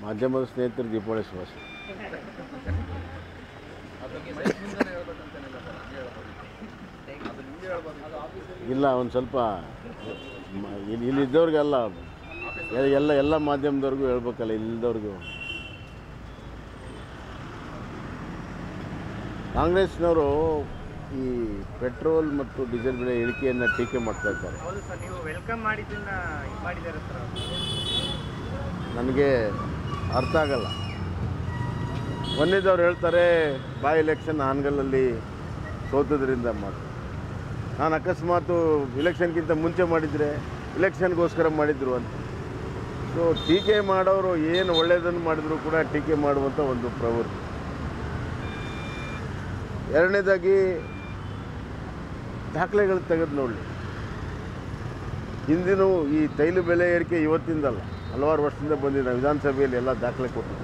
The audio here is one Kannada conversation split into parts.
ಮಾಧ್ಯಮದ ಸ್ನೇಹಿತರು ದೀಪಾವಳಿ ಶುಭಾಶಯ ಇಲ್ಲ ಒಂದು ಸ್ವಲ್ಪ ಮ- ಇಲ್ಲಿ ಇಲ್ಲಿದ್ದವ್ರಿಗೆಲ್ಲ ಎ- ಎಲ್ಲ ಎಲ್ಲ ಮಾಧ್ಯಮದವ್ರಿಗೂ ಹೇಳ್ಬೇಕಲ್ಲ ಇಲ್ಲಿದ್ದವ್ರಿಗೂ ಕಾಂಗ್ರೆಸ್ನವರು ಈ ಪೆಟ್ರೋಲ್ ಮತ್ತು ಡೀಸೆಲ್ ಬೆಲೆ ಇಳಿಕೆಯನ್ನು ಟೀಕೆ ಮಾಡ್ತಾ ಇದ್ದಾರೆ ಹೌದು ಸರ್ ನೀವು ವೆಲ್ಕಮ್ ಮಾಡಿದ್ದನ್ನ ಇದು ಮಾಡಿದ್ದಾರೆ ಸರ್ ನನಗೆ ಅರ್ಥ ಆಗಲ್ಲ ಒಂದೇದವ್ರು ಹೇಳ್ತಾರೆ ಬೈ ಎಲೆಕ್ಷನ್ ಹಾನಗಲ್ಲಲ್ಲಿ ಸೋತದ್ರಿಂದ ಮಾಡಿ ನಾನು ಅಕಸ್ಮಾತು ಇಲೆಕ್ಷನ್ಗಿಂತ ಮುಂಚೆ ಮಾಡಿದರೆ ಇಲೆಕ್ಷನ್ಗೋಸ್ಕರ ಮಾಡಿದ್ರು ಅಂತ ಸೊ ಟೀಕೆ ಮಾಡೋರು ಏನು ಒಳ್ಳೆಯದನ್ನು ಮಾಡಿದ್ರು ಕೂಡ ಟೀಕೆ ಮಾಡುವಂಥ ಒಂದು ಪ್ರವೃತ್ತಿ ಎರಡನೇದಾಗಿ ದಾಖಲೆಗಳು ತೆಗೆದು ನೋಡಲಿ ಹಿಂದಿನೂ ಈ ತೈಲ ಬೆಲೆ ಏರಿಕೆ ಇವತ್ತಿಂದಲ್ಲ ಹಲವಾರು ವರ್ಷದಿಂದ ಬಂದಿದೆ ವಿಧಾನಸಭೆಯಲ್ಲಿ ಎಲ್ಲ ದಾಖಲೆ ಕೊಟ್ಟಿದ್ದೀವಿ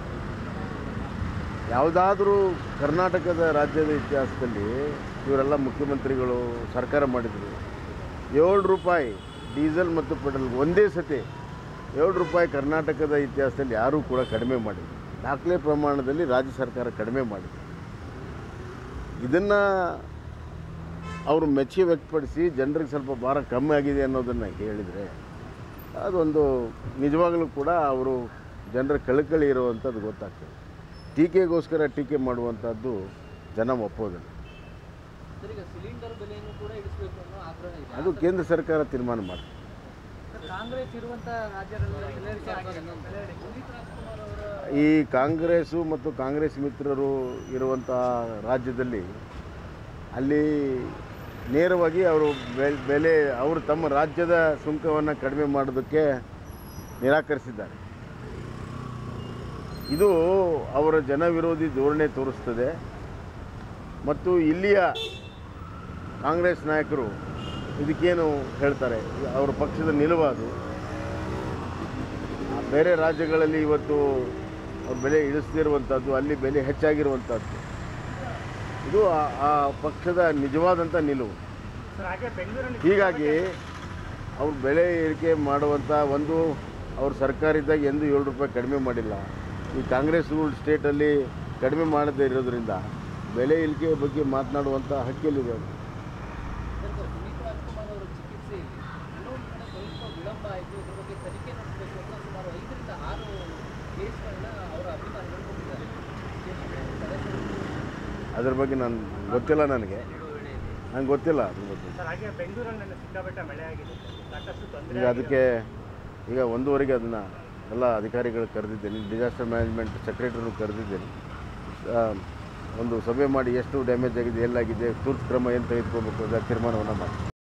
ಯಾವುದಾದ್ರೂ ಕರ್ನಾಟಕದ ರಾಜ್ಯದ ಇತಿಹಾಸದಲ್ಲಿ ಇವರೆಲ್ಲ ಮುಖ್ಯಮಂತ್ರಿಗಳು ಸರ್ಕಾರ ಮಾಡಿದರು ಏಳು ರೂಪಾಯಿ ಡೀಸೆಲ್ ಮತ್ತು ಪೆಟ್ರೋಲ್ ಒಂದೇ ಸತಿ ಏಳು ರೂಪಾಯಿ ಕರ್ನಾಟಕದ ಇತಿಹಾಸದಲ್ಲಿ ಯಾರೂ ಕೂಡ ಕಡಿಮೆ ಮಾಡಿಲ್ಲ ದಾಖಲೆ ಪ್ರಮಾಣದಲ್ಲಿ ರಾಜ್ಯ ಸರ್ಕಾರ ಕಡಿಮೆ ಮಾಡಿದೆ ಇದನ್ನು ಅವರು ಮೆಚ್ಚಿ ವ್ಯಕ್ತಪಡಿಸಿ ಜನರಿಗೆ ಸ್ವಲ್ಪ ಭಾರ ಕಮ್ಮಿ ಆಗಿದೆ ಅನ್ನೋದನ್ನು ಹೇಳಿದರೆ ಅದೊಂದು ನಿಜವಾಗಲೂ ಕೂಡ ಅವರು ಜನರ ಕಳಕಳಿ ಇರುವಂಥದ್ದು ಗೊತ್ತಾಗ್ತದೆ ಟೀಕೆಗೋಸ್ಕರ ಟೀಕೆ ಮಾಡುವಂಥದ್ದು ಜನ ಒಪ್ಪೋದಿಲ್ಲ ಸರ್ ಈಗ ಸಿಲಿಂಡರ್ ಬೆಲೆಯನ್ನು ಕೂಡ ಇಳಿಸಬೇಕು ಅನ್ನೋ ಆಗ್ರಹ ಇದೆ ಅದು ಕೇಂದ್ರ ಸರ್ಕಾರ ತೀರ್ಮಾನ ಮಾಡ್ತದೆ ಸರ್, ಕಾಂಗ್ರೆಸ್ ಇರುವಂತ ರಾಜ್ಯಗಳಲ್ಲಿ ಬೆಲೆ ಏರಿಕೆ ಆಗಿದೆ ಅನ್ನೋದು. ಪುನೀತ್ ರಾಜ್ಕುಮಾರ್ ಅವರ ಈ ಕಾಂಗ್ರೆಸ್ಸು ಮತ್ತು ಕಾಂಗ್ರೆಸ್ ಮಿತ್ರರು ಇರುವಂಥ ರಾಜ್ಯದಲ್ಲಿ ಅಲ್ಲಿ ನೇರವಾಗಿ ಅವರು ಬೆ- ಬೆಲೆ ಅವರು ತಮ್ಮ ರಾಜ್ಯದ ಸುಂಕವನ್ನು ಕಡಿಮೆ ಮಾಡೋದಕ್ಕೆ ನಿರಾಕರಿಸಿದ್ದಾರೆ ಇದು ಅವರ ಜನ ವಿರೋಧಿ ಧೋರಣೆ ತೋರಿಸ್ತದೆ ಮತ್ತು ಇಲ್ಲಿಯ ಕಾಂಗ್ರೆಸ್ ನಾಯಕರು ಇದಕ್ಕೇನು ಹೇಳ್ತಾರೆ ಅವರ ಪಕ್ಷದ ನಿಲುವು ಬೇರೆ ರಾಜ್ಯಗಳಲ್ಲಿ ಇವತ್ತು ಅವ್ರ ಬೆಲೆ ಇಳಿಸ್ತಿರುವಂಥದ್ದು ಅಲ್ಲಿ ಬೆಲೆ ಹೆಚ್ಚಾಗಿರುವಂಥದ್ದು ಇದು ಆ- ಆ ಪಕ್ಷದ ನಿಜವಾದಂಥ ನಿಲುವು ಸರ್ ಹಾಗೆ ಬೆಂಗಳೂರಲ್ಲಿ ಹೀಗಾಗಿ ಅವ್ರು ಬೆಲೆ ಏರಿಕೆ ಮಾಡುವಂಥ ಒಂದು ಅವ್ರ ಸರ್ಕಾರ ಇದ್ದಾಗ ಎಂದೂ ಏಳು ರೂಪಾಯಿ ಕಡಿಮೆ ಮಾಡಿಲ್ಲ ಈ ಕಾಂಗ್ರೆಸ್ ರೂಲ್ ಸ್ಟೇಟಲ್ಲಿ ಕಡಿಮೆ ಮಾಡದೇ ಇರೋದ್ರಿಂದ ಬೆಲೆ ಇಳಿಕೆ ಬಗ್ಗೆ ಮಾತನಾಡುವಂಥ ಹಕ್ಕಿಲ್ಲಿದೆ ಅವ್ರಿಗೆ. ಸರ್, ಸರ್, ಪುನೀತ್ ರಾಜ್ಕುಮಾರ್ ಅವರ ಚಿಕಿತ್ಸೆಯಲ್ಲಿ ಕೆಲವೊಂದು ಕಡೆ ಸ್ವಲ್ಪ ವಿಳಂಬ ಆಯಿತು ಇದ್ರ ಬಗ್ಗೆ ತನಿಖೆ ನಡೆಸಬೇಕು ಅಂತ ಸುಮಾರು ಐದರಿಂದ ಆರು ಕೇಸ್ಗಳನ್ನ ಅವರ ಅಭಿಮಾನಿಗಳು ಕೊಟ್ಟಿದ್ದಾರೆ ಅದ್ರ ಬಗ್ಗೆ ನಾನು ಗೊತ್ತಿಲ್ಲ ನನಗೆ ನಂಗೆ ಗೊತ್ತಿಲ್ಲ ಅದ್ರ ಬಗ್ಗೆ ಸರ್ ಹಾಗೆ ಬೆಂಗಳೂರಲ್ಲಿ ನನ್ನ ಸಿಕ್ಕಾಪಟ್ಟೆ ಮಳೆ ಆಗಿದೆ ಸರ್. ಸಾಕಷ್ಟು ತೊಂದರೆ ಈಗ ಅದಕ್ಕೆ ಈಗ ಒಂದೂವರೆಗೆ ಅದನ್ನು ಎಲ್ಲ ಅಧಿಕಾರಿಗಳು ಕರೆದಿದ್ದೇನೆ ಡಿಸಾಸ್ಟರ್ ಮ್ಯಾನೇಜ್ಮೆಂಟ್ ಸೆಕ್ರೆಟರಿನೂ ಕರೆದಿದ್ದೇನೆ ಆ, ಒಂದು ಸಭೆ ಮಾಡಿ ಎಷ್ಟು ಡ್ಯಾಮೇಜ್ ಆಗಿದೆ ಎಲ್ಲಾಗಿದೆ ತುರ್ತು ಕ್ರಮ ಏನು ತೆಗೆದುಕೋಬೇಕು ಅದರ ತೀರ್ಮಾನವನ್ನು ಮಾಡಿ